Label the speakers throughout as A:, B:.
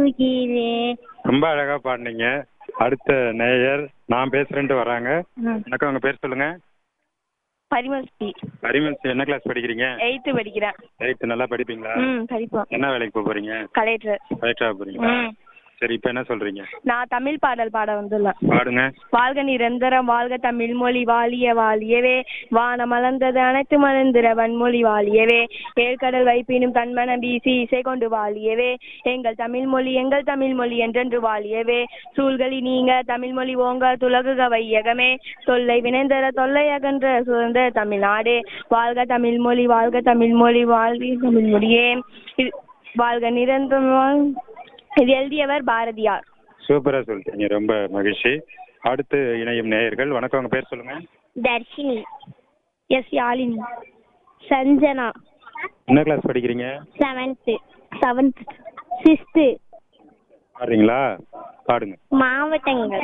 A: தூக்கிறேன்
B: ரொம்ப அழகா பாடினீங்க அடுத்த நேயர் நான் பேசுறேன்ட்டு வராங்க எனக்கு உங்க பேர் சொல்லுங்க
A: பரிமல்ஸ்ரீ
B: பரிமல் என்ன கிளாஸ் படிக்கிறீங்க
A: எயித்து படிக்கிறேன்
B: எயித்து நல்லா படிப்பீங்களா
A: ம் படிப்போம்
B: என்ன வேலைக்கு போக போறீங்க
A: கலெக்டர்
B: கலெக்டரா போறீங்களா
A: ம்
B: சரி இப்போ என்ன சொல்றீங்க
A: நான் தமிழ் பாடல் பாட வந்துள்ளேன்
B: பாடுங்க
A: வாழ்க நிரந்தரம் வாழ்க தமிழ் மொழி வாழிய வாழியவே வானம் மலர்ந்தது அனைத்து மலர்ந்திர வன்மொழி வாழியவே ஏழ்கடல் வைப்பினும் தன்மனம் வீசி இசை கொண்டு வாழியவே எங்கள் தமிழ் மொழி எங்கள் தமிழ் மொழி என்றென்று வாழியவே சூழ்களி நீங்க தமிழ் மொழி ஓங்க துலகுக வையகமே தொல்லை வினைந்தர தொல்லை அகன்ற சுதந்திர தமிழ்நாடு வாழ்க தமிழ் மொழி வாழ்க தமிழ் மொழி வாழ்க தமிழ் மொழியே இது- வாழ்க நிரந்தரம் இது எழுதியவர் பாரதியார்
B: சூப்பரா சொல்லிட்டீங்க ரொம்ப மகிழ்ச்சி அடுத்து இணையும் நேயர்கள் வணக்கம் உங்க பேர் சொல்லுங்க
A: தர்ஷினி எஸ் யாழினி சஞ்சனா
B: என்ன கிளாஸ் படிக்கிறீங்க
A: செவன்த்து செவன்த் சிக்ஸ்த்து
B: பாடுறீங்களா பாடுங்க
A: மாவட்டங்கள்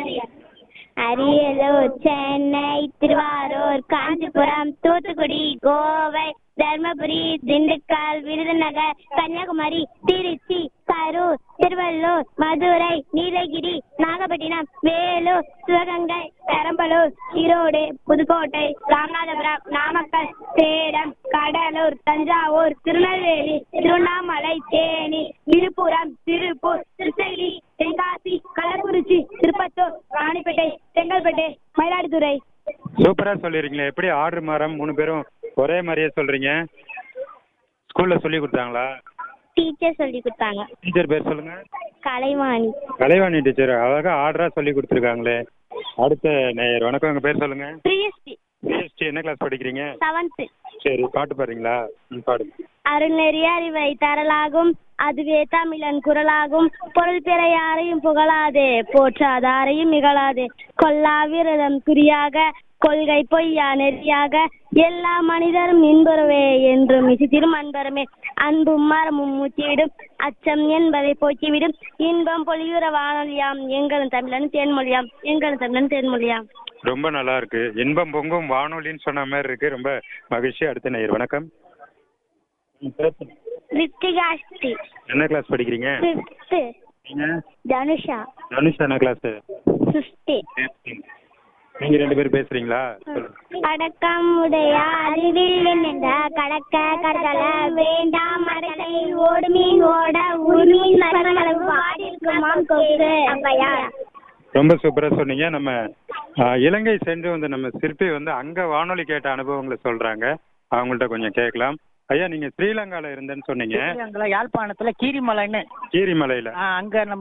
A: அரியலூர் சென்னை திருவாரூர் காஞ்சிபுரம் தூத்துக்குடி கோவை தர்மபுரி திண்டுக்கல் விருதுநகர் கன்னியாகுமரி திருச்சி கரூர் திருவள்ளூர் மதுரை நீலகிரி நாகப்பட்டினம் வேலூர் சிவகங்கை பெரம்பலூர் ஈரோடு புதுக்கோட்டை ராமநாதபுரம் நாமக்கல் சேலம் கடலூர் தஞ்சாவூர் திருநெல்வேலி திருவண்ணாமலை தேனி விழுப்புரம் திருப்பூர் கிருஷ்ணகிரி தென்காசி கள்ளக்குறிச்சி திருப்பத்தூர் ராணிப்பேட்டை செங்கல்பட்டு மயிலாடுதுறை
B: சூப்பரா சொல்லிருக்கீங்களே எப்படி ஆர்டர் மாறாம மூணு பேரும் ஒரே மாதிரியே சொல்றீங்க ஸ்கூல்ல சொல்லி கொடுத்தாங்களா
A: டீச்சர் சொல்லி கொடுத்தாங்க
B: டீச்சர் பேர் சொல்லுங்க
A: கலைவாணி
B: கலைவாணி டீச்சர் அழகா ஆர்டரா சொல்லி கொடுத்துருக்காங்களே அடுத்த நேயர் வணக்கம் உங்க பேர் சொல்லுங்க
A: பிரியஸ்ரீ
B: பிஎஸ்டி என்ன கிளாஸ் படிக்கிறீங்க
A: செவன்த்து
B: சரி பாட்டு பாடுறீங்களா ம் பாடுங்க
A: அருள்நெறி அறிவை தரலாகும் அதுவே தமிழன் குரலாகும் பொருள் பெற யாரையும் புகழாதே போற்றாதாரையும் இகழாதே கொல்லா விரதம் குறியாக கொள்கை பொய்யா நெறியாக எல்லா மனிதரும் இன்புறவே என்றும் இசித்திரும் அன்பருமே அன்பும் மரமும் மூச்சிவிடும் அச்சம் என்பதை போக்கிவிடும் இன்பம் பொலியுற வானொலியாம் எங்களும் தமிழன் தேன்மொழியாம் எங்களும் தமிழன் தேன்மொழியாம்
B: ரொம்ப நல்லா இருக்கு இன்பம் பொங்கும் வானொலின்னு சொன்ன மாதிரி இருக்கு ரொம்ப மகிழ்ச்சி அடுத்த நேயர் வணக்கம் ம், பேர் சொல்லுங்க.
A: ரித்திகாஸ்தி
B: என்ன கிளாஸ் படிக்கிறீங்க
A: ஃபிஃப்த்து
B: நீங்க
A: தனுஷா
B: தனுஷ் என்ன கிளாஸ்
A: ஃபிஃப்த்து
B: நீங்க ரெண்டு பேரும் பேசுறீங்களா சொல்லுங்க
A: அடக்கம் உடைய அறிவில் நின்ற கடக்க கற்கள வேண்டாம் மரத்தை ஓடு மீன் ஓட உருமீன் மரமளவு வாடிருக்குமாம் கொக்கு அப்பையா
B: ரொம்ப சூப்பரா சொன்னீங்க நம்ம ஆ, இலங்கை சென்று வந்து நம்ம சிற்பி வந்து அங்க வானொலி கேட்ட அனுபவங்களை சொல்றாங்க அவங்கள்ட்ட கொஞ்சம் கேட்கலாம் ஐயா நீங்க ஸ்ரீலங்கால இருந்தேன்னு சொன்னீங்க
C: ஸ்ரீலங்கால யாழ்ப்பாணத்துல கீரிமலைன்னு
B: கீரிமலையில
C: ஆ, அங்க நம்ம